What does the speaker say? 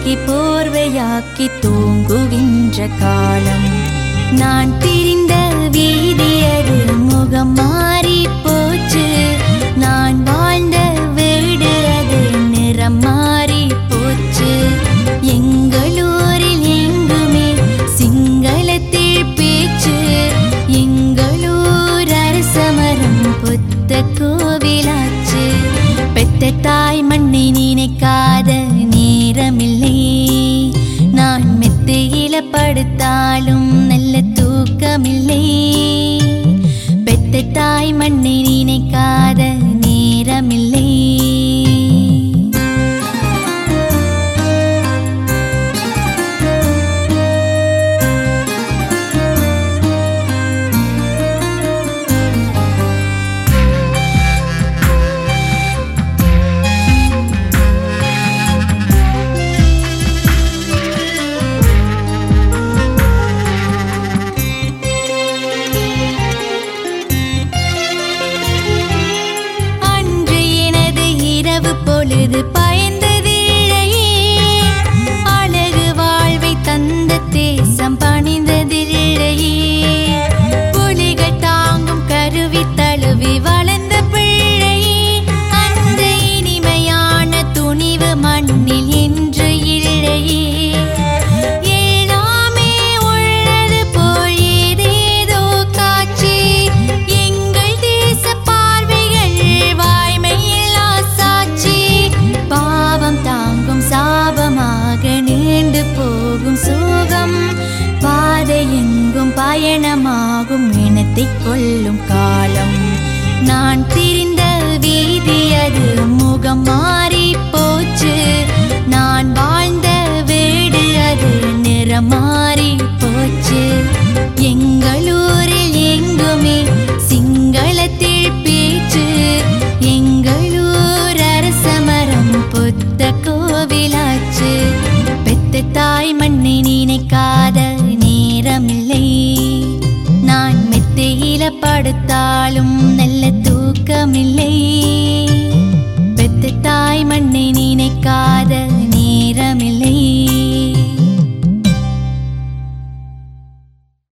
தூக்கி போர்வையாக்கி தூங்குகின்ற காலம் நான் திரிந்த வீதி அது முகம் மாறி போச்சு நான் வாழ்ந்த வீடு அது நிறம் மாறி போச்சு எங்களூரில் எங்குமே சிங்களத்தில் பேச்சு எங்களூர் அரசமரம் புத்த கோவிலாச்சு பெத்த தாய் மண்ணை நினைக்காத நேரமில்லை நான் மெத்தையில படுத்தாலும் நல்ல தூக்கமில்லை பெத்த தாய் மண்ணை நினைக்காத நேரமில்லை அன்று எனது இரவு பொழுது பயந்ததில்லையே அழகு வாழ்வை தந்த தேசம் பணிந்ததில்லையே புலிகள் தாங்கும் கருவி தழுவி வளர்ந்த பிள்ளையே அந்த இனிமையான துணிவு மண்ணில் என்று இல்லையே எல்லாமே உள்ளது போல் ஏதேதோ காட்சி எங்கள் தேச பார்வைகள் வாய்மையில்லா சாட்சி பாவம் தாங்கும் சாபமாக நீண்டு போகும் சோகம் பாதை எங்கும் பயணமாகும் இனத்தை கொள்ளும் காலம் நான் திரிந்த வீதி அது முகம் மாறி போச்சு நான் வாழ்ந்த வீடு அது நிறம் மாறி போச்சு எங்களூரில் எங்குமே சிங்களத்தில் பேச்சு எங்களூர் அரசமரம் புத்த கோவிலாச்சு பெத்த தாய் மண்ணை நினைக்காத நேரமில்லை நான் மெத்தையில படுத்தாலும் நல்ல தூக்கமில்லை